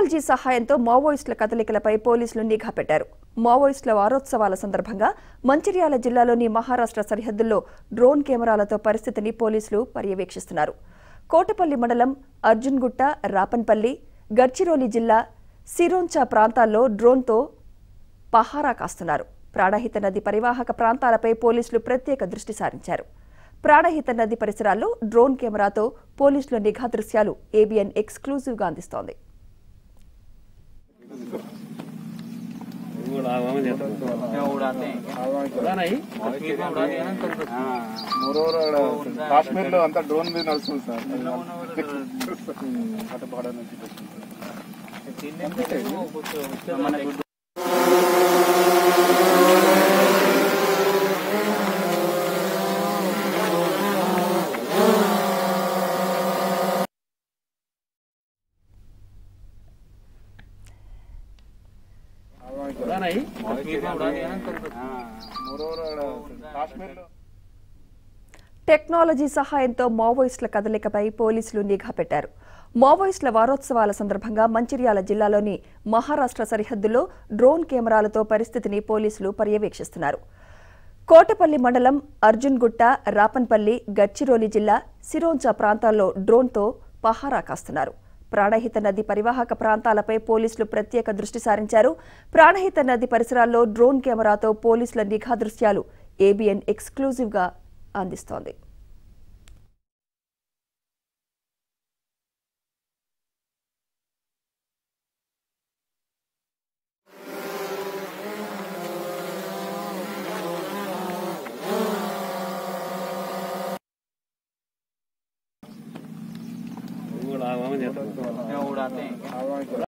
technology సహాయంతో మావోయిస్టుల కదలికలపై పోలీసులు నిఘా పెట్టారు మావోయిస్టుల వారోత్సవాల సందర్భంగా మంచిర్యాల జిల్లాలోని మహారాష్ట్ర సరిహద్దుల్లో డ్రోన్ కెమెరాలతో పరిస్థితిని పోలీసులు పర్యవేక్షిస్తున్నారు కోటపల్లి మండలం అర్జున్గుట్ట రాపన్పల్లి గడ్చిరోలి జిల్లా సిరోంచా ప్రాంతాల్లో డ్రోన్తో పహారా కాస్తున్నారు ప్రాణహిత నది పరివాహక ప్రాంతాలపై పోలీసులు ప్రత్యేక దృష్టి సారించారు ప్రాణహిత నది పరిసరాల్లో డ్రోన్ కెమెరాతో పోలీసుల నిఘా దృశ్యాలు ఏబిఎన్ ఎక్స్క్లూజివ్గా అందిస్తోంది కాశ్మీర్ లో అంతా డ్రోన్ మీద నడుస్తుంది సార్ అటు నుంచి కాశ్మీర్ లో టెక్నాలజీ సహాయంతో మావోయిస్టుల కదలికపై పోలీసులు నిఘా పెట్టారు మావోయిస్టుల వారోత్సవాల సందర్భంగా మంచిర్యాల జిల్లాలోని మహారాష్ట్ర సరిహద్దులో డ్రోన్ కెమెరాలతో పరిస్థితిని పోలీసులు పర్యవేక్షిస్తున్నారు కోటపల్లి మండలం అర్జున్గుట్ట రాపన్పల్లి గడ్చిరోలి జిల్లా సిరోంచా ప్రాంతాల్లో డ్రోన్తో పహారా కాస్తున్నారు ప్రాణహిత నది పరివాహక ప్రాంతాలపై పోలీసులు ప్రత్యేక దృష్టి సారించారు ప్రాణహిత నది పరిసరాల్లో డ్రోన్ కెమెరాతో పోలీసుల నిఘా దృశ్యాలు ఏబిఎన్ ఎక్స్క్లూజివ్గా అందిస్తోంది